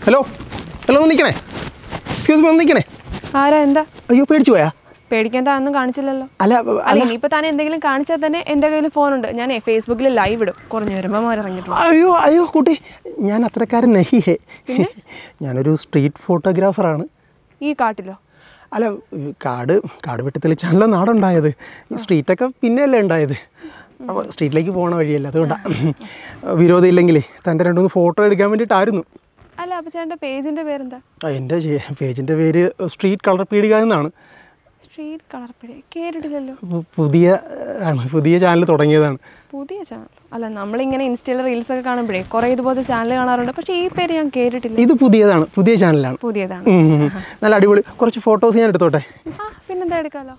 Hello hello ഒന്ന് നിൽക്കണേ excuse me ഒന്ന് നിൽക്കണേ ആരാ എന്താ അയ്യോ പേടിച്ചു പോയാ പേടിക്കാൻ താനൊന്നും കാണിച്ചില്ലല്ലോ അല്ല അല്ല ഇനിയിപ്പോ താൻ എന്തെങ്കിലും കാണിച്ചാൽ തന്നെ എൻ്റെ കയ്യിൽ ഫോണുണ്ട് ഞാൻ ഫേസ്ബുക്കിൽ ലൈവ് ഇടും കുറഞ്ഞു വരുമ്പോൾ മോൻ ഇറങ്ങിയിട്ടുണ്ട് അയ്യോ അയ്യോ കുട്ടി ഞാൻ അത്രക്കാരൻ നഹി ഹേ ഞാനൊരു സ്ട്രീറ്റ് ഫോട്ടോഗ്രാഫറാണ് ഈ കാട്ടിലോ അല്ല ഈ കാട് കാട് വെട്ടി തെളിച്ചാണല്ലോ നാടുണ്ടായത് ഈ സ്ട്രീറ്റൊക്കെ പിന്നെയല്ലേ ഉണ്ടായത് അപ്പോൾ സ്ട്രീറ്റിലേക്ക് പോകണ വഴിയല്ല അതുകൊണ്ടാണ് വിരോധം ഇല്ലെങ്കിലേ തൻ്റെ രണ്ട് മൂന്ന് ഫോട്ടോ എടുക്കാൻ വേണ്ടിയിട്ടായിരുന്നു അല്ല അപ്പോൾ ചേട്ടൻ്റെ പേജിൻ്റെ പേരെന്താ ആ, എൻ്റെ പേജിൻ്റെ പേര് സ്ട്രീറ്റ് കളർ പീടിക എന്നാണ് സ്ട്രീറ്റ് കളർ പിടി കേട്ടിട്ടില്ലല്ലോ പു- പുതിയ ആണ് പുതിയ ചാനൽ തുടങ്ങിയതാണ് പുതിയ ചാനൽ അല്ല നമ്മളിങ്ങനെ ഇൻസ്റ്റയിൽ റീൽസ് ഒക്കെ കാണുമ്പോഴേ കുറേ ഇതുപോലത്തെ ചാനൽ കാണാറുണ്ട് പക്ഷേ ഈ പേര് ഞാൻ കേട്ടിട്ടില്ല ഇത് പുതിയതാണ് പുതിയ ചാനലാണ് പുതിയതാണ് ഉം, ഉം. നല്ല അടിപൊളി കുറച്ച് ഫോട്ടോസ് ഞാൻ എടുത്തോട്ടെ ആ പിന്നെന്താ എടുക്കാലോ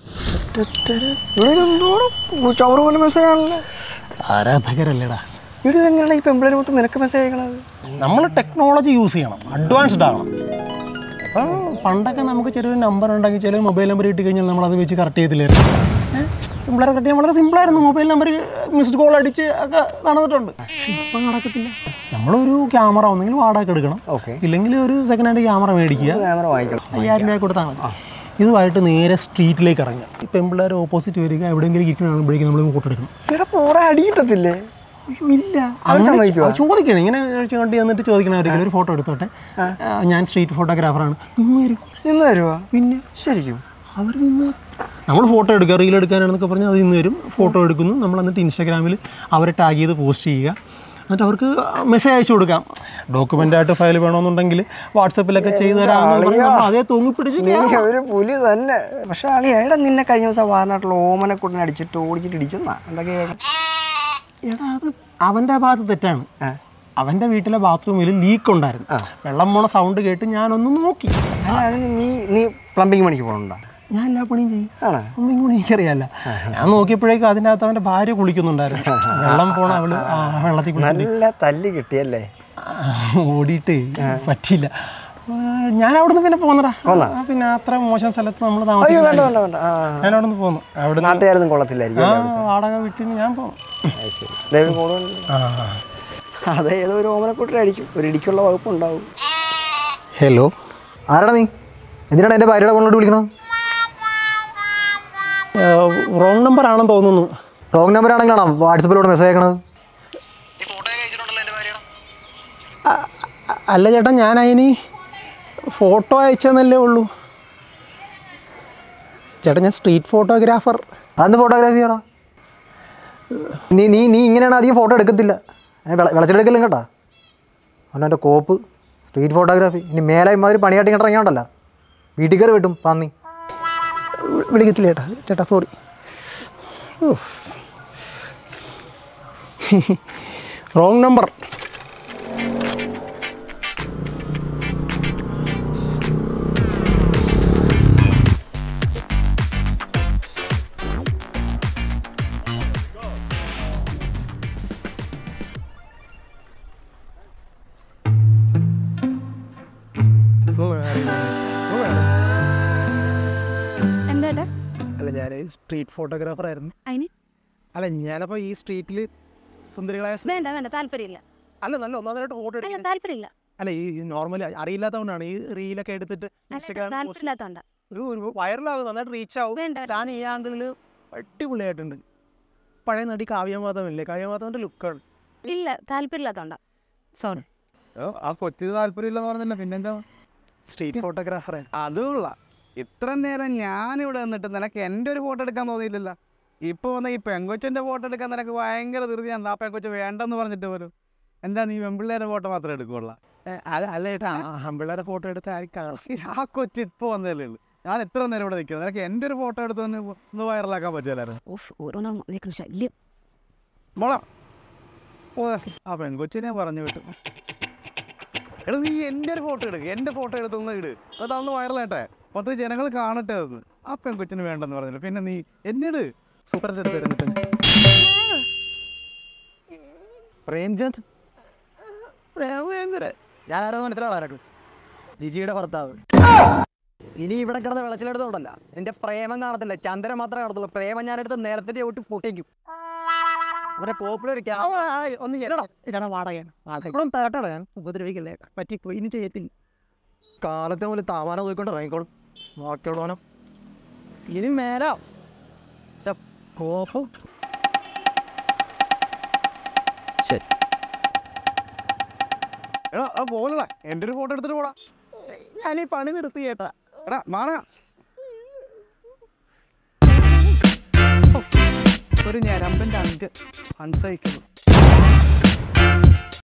ചവറ് പോലെ മെസ്സേജ് ആണല്ലോ ആരാധകരല്ലേടാ ഇവിടെ എങ്ങനെയാണ് ഈ പെമ്പിളേര് മൊത്തം നിനക്ക് മെസ്സേജ് അയക്കണത് നമ്മൾ ടെക്നോളജി യൂസ് ചെയ്യണം അഡ്വാൻസ്ഡ് ആകണം അപ്പം പണ്ടൊക്കെ നമുക്ക് ചെറിയൊരു നമ്പർ ഉണ്ടെങ്കിൽ ചില മൊബൈൽ നമ്പർ കിട്ടി കഴിഞ്ഞാൽ നമ്മൾ അത് വെച്ച് കറക്റ്റ് ചെയ്തില്ലായിരുന്നു പിള്ളേരെ കറക്റ്റ് ചെയ്യാൻ വളരെ സിമ്പിളായിരുന്നു മൊബൈൽ നമ്പർ മിസ്ഡ് കോൾ അടിച്ച് ഒക്കെ നടന്നിട്ടുണ്ട് പക്ഷെ ഇപ്പം നടക്കത്തില്ല നമ്മളൊരു ക്യാമറ ഒന്നെങ്കിൽ വാടക എടുക്കണം Okay. ഇല്ലെങ്കിൽ ഒരു സെക്കൻഡ് ഹാൻഡ് ക്യാമറ മേടിക്കുക ക്യാമറ വാങ്ങിക്കണം അയ്യായിരം രൂപ കൊടുത്താൽ മതി ഇതുമായിട്ട് നേരെ സ്ട്രീറ്റിലേക്ക് ഇറങ്ങുക ഈ പെമ്പിള്ളേർ ഓപ്പോസിറ്റ് വരിക എവിടെയെങ്കിലും ഇരിക്കണമെമ്പോഴേക്കും നമ്മൾ ഫോട്ടോ എടുക്കണം ഇവിടെ പോറെ അടി കിട്ടത്തില്ലേ അയ്യോ, ഇല്ല അവർ അങ്ങനെ സമ്മതിക്കുവോ? ചോ- ചോദിക്കണം ഇങ്ങനെ കൊണ്ട് ചെന്നിട്ട് ചോദിക്കണം അവരെങ്കിലും ഒരു ഫോട്ടോ എടുത്തോട്ടെ ആ, ഞാൻ സ്ട്രീറ്റ് ഫോട്ടോഗ്രാഫറാണ് നിന്ന് വരും നിന്ന് തരുവാ പിന്നെ ശരിക്കും അവർ നിന്ന് നമ്മൾ ഫോട്ടോ എടുക്കുക റീൽ എടുക്കാനാണെന്നൊക്കെ പറഞ്ഞാൽ അത് നിന്ന് വരും ഫോട്ടോ എടുക്കുന്നു നമ്മൾ എന്നിട്ട് ഇൻസ്റ്റാഗ്രാമിൽ അവരെ ടാഗ് ചെയ്ത് പോസ്റ്റ് ചെയ്യുക എന്നിട്ട് അവർക്ക് മെസ്സേജ് അയച്ചു കൊടുക്കാം ഡോക്യുമെൻ്റ് ആയിട്ട് ഫയൽ വേണമെന്നുണ്ടെങ്കിൽ വാട്സപ്പിലൊക്കെ ചെയ്തു തരാമെന്ന് പറഞ്ഞ് നമ്മൾ അതേ തൂങ്ങിപ്പിടിച്ച് നീ ഒരു പുലി തന്നെ പക്ഷെ അളി എടാ നിന്നെ കഴിഞ്ഞ ദിവസം വാറിനായിട്ടുള്ള ഓമനക്കുട്ടനെ അടിച്ചിട്ട് ഓടിച്ചിട്ട് ഇടിച്ചെന്നാ എന്തൊക്കെയാ എടാ അത് അവൻ്റെ ഭാഗത്ത് തെറ്റാണ് അവൻ്റെ വീട്ടിലെ ബാത്റൂമിൽ ലീക്ക് ഉണ്ടായിരുന്നു വെള്ളം പോണ സൗണ്ട് കേട്ട് ഞാനൊന്ന് നോക്കി നീ നീ പ്ലംബിങ് പണിക്ക് പോകണുണ്ടോ ഞാൻ എല്ലാ പണിയും ചെയ്യും ആണോ ഒന്നും കൂടി എനിക്കറിയാല്ല ഞാൻ നോക്കിയപ്പോഴേക്കും അതിൻ്റെ അകത്ത് അവൻ്റെ ഭാര്യ കുളിക്കുന്നുണ്ടായിരുന്നു വെള്ളം പോണ അവള് ആ വെള്ളത്തിൽ കുളിച്ചിട്ട് നല്ല തല്ല് കിട്ടിയല്ലേ ഓടിയിട്ട് പറ്റിയില്ല ആ, ഞാൻ അവിടുന്ന് പിന്നെ പോന്നടാ ആ, പിന്നെ അത്ര മോശം സ്ഥലത്ത് നമ്മൾ അയ്യോ വേണ്ട താമസിക്കും വേണ്ട വേണ്ട ആ ഞാൻ അവിടുന്ന് പോന്നു അവിടെ നാട്ടുകാരൊന്നും കൊള്ളത്തില്ലായിരിക്കും ആ വാടക വീട്ടിൽ ഞാൻ പോന്നു അത് ശരി ദൈവം കൂടുതൽ ആ അതെ ഏതോ ഒരു ഓമനക്കുട്ടനെ അടിക്കും ഒരു ഇടിക്കുള്ള വകുപ്പുണ്ടാവും ഹലോ ആരാടാ നീ എന്തിനാണ് എൻ്റെ ഭാര്യയുടെ കൊണ്ടോട്ട് വിളിക്കണത് റോങ് നമ്പർ ആണെന്ന് തോന്നുന്നു റോങ് നമ്പർ ആണെങ്കിലാണോ വാട്സപ്പിലൂടെ മെസ്സേജ് അയക്കണത് അല്ല ചേട്ടാ ഞാൻ അതിന് ഫോട്ടോ അയച്ചെന്നല്ലേ ഉള്ളൂ ചേട്ടാ ഞാൻ സ്ട്രീറ്റ് ഫോട്ടോഗ്രാഫർ അതെന്ത് ഫോട്ടോഗ്രാഫി ആണോ നീ നീ നീ ഇങ്ങനെയാണ് അധികം ഫോട്ടോ എടുക്കത്തില്ല ഏ, വെള വെളച്ചെടുക്കലും കേട്ടാ അവൻ്റെ എൻ്റെ കോപ്പ് സ്ട്രീറ്റ് ഫോട്ടോഗ്രാഫി ഇനി മേലെ ഇമാതിരി പണിയായിട്ട് ഇങ്ങോട്ട് ഇറങ്ങിയോണ്ടല്ല വീട്ടിൽ കയറി വിട്ടും പന്നി വി- വിളിക്കത്തില്ല ചേട്ടാ ചേട്ടാ സോറി റോങ് നമ്പർ എന്താ അല്ല ഞാൻ സ്ട്രീറ്റ് ഫോട്ടോഗ്രാഫർ ആയിരുന്നു അതിന് അല്ല ഞാനപ്പോൾ ഈ സ്ട്രീറ്റിൽ സുന്ദരികളായ സ്- വേണ്ട വേണ്ട താല്പര്യമില്ല അല്ല നല്ല ഒന്നാമതായിട്ട് ഫോട്ടോ അല്ല എടുക്കുന്നത് താല്പര്യമില്ല അല്ല ഈ നോർമലി അറിയില്ലാത്തതുകൊണ്ടാണ് ഈ റീലൊക്കെ എടുത്തിട്ട് അല്ല, ഇൻസ്റ്റഗ്രാം താല്പര്യമില്ലാത്തോണ്ട ഒരു ഒരു വൈറലാകും നന്നായിട്ട് റീച്ച് ആവും വേണ്ട താൻ ഈ ആംഗിളിൽ അടിപൊളിയായിട്ടുണ്ട് പഴയ നടി കാവ്യമാധവനില്ലേ കാവ്യമാധവൻ്റെ ലുക്കാണ് ഇല്ല താല്പര്യമില്ലാത്തോണ്ട സോറി ആ കൊച്ചിന് താല്പര്യമില്ലെന്ന് പറഞ്ഞില്ല പിന്നെന്താ സ്ട്രീറ്റ് ഫോട്ടോഗ്രാഫറെ അതുള്ള ഇത്ര നേരം ഞാനിവിടെ നിന്നിട്ട് നിനക്ക് എൻ്റെ ഒരു ഫോട്ടോ എടുക്കാൻ തോന്നിയില്ലല്ലോ ഇപ്പോൾ വന്ന ഈ പെങ്കൊച്ചിൻ്റെ ഫോട്ടോ എടുക്കാൻ നിനക്ക് ഭയങ്കര ധൃതിയാണ് ആ പെങ്കൊച്ച് വേണ്ടെന്ന് പറഞ്ഞിട്ട് പോലും എന്താ നീ പെമ്പിള്ളേരെ ഫോട്ടോ മാത്രമേ എടുക്കുള്ളൂ അല്ല അല്ല ചേട്ടാ ഹമ്പിള്ളേരെ ഫോട്ടോ എടുത്ത് ആരും കാണാം ആ കൊച്ച് ഇപ്പോൾ വന്നതല്ലേ ഉള്ളൂ ഞാൻ എത്ര നേരം ഇവിടെ നിൽക്കുന്നത് നിനക്ക് എൻ്റെ ഒരു ഫോട്ടോ എടുത്ത് ഒന്ന് ഒന്ന് വൈറലാക്കാൻ പറ്റില്ലായിരുന്നു ഓഫ് ഓരോന്നും നിൽക്കുന്ന ശല്യം മോളെ ഓ ആ പെങ്കൊച്ചിനെ പറഞ്ഞു വിട്ടു എടാ നീ എൻ്റെ ഒരു ഫോട്ടോ എടുക്ക് എൻ്റെ ഫോട്ടോ എടുത്തൊന്ന് ഇട് അതൊന്ന് വൈറലാട്ടെ പത്ത് ജനങ്ങൾ കാണട്ടെ അത് ആ പെങ്കൊച്ചിന് വേണ്ടെന്ന് പറഞ്ഞില്ല പിന്നെ നീ എന്നെ ഇട് സൂപ്പറിൻ്റെ അടുത്ത് വരുന്നിട്ട് പ്രേംചന്ദ് ഞാനാരോ മനസ്സിലാളാരാട്ടു ജിജിയുടെ ഭർത്താവ് ഇനി ഇവിടെ കിടന്ന് വിളച്ചിലെടുത്തോണ്ടല്ല നിന്റെ പ്രേമം കാണത്തില്ല ചന്ദ്രൻ മാത്രമേ കാണത്തുള്ളൂ പ്രേമം ഞാനെടുത്ത് നേരത്തെ ചവിട്ടി പൊട്ടിക്കും അവരെ പോപ്പുലർ ഒന്ന് ചേരടാ ഇതാണ് വാടകയാണ് വാടക തേട്ടടാ ഞാൻ ഉപദ്രവിക്കില്ലേ പറ്റിപ്പോയി ഇനി ചെയ്യത്തില്ല കാലത്തെ പോലെ താമാനം നോക്കിക്കൊണ്ട് ഇറങ്ങിക്കോളും ബാക്കിയുള്ളവനോ ഇനി മേലോ കോപ്പം ശരി എടാ ആ പോലടാ എൻ്റെ ഒരു ഫോട്ടോ എടുത്തിട്ട് പോടാ ഞാൻ ഈ പണി നിർത്തി കേട്ടാ എടാ മാണ ഒരു ഞരമ്പൻ്റെ അഞ്ച് അൺസഹിക്കുന്നു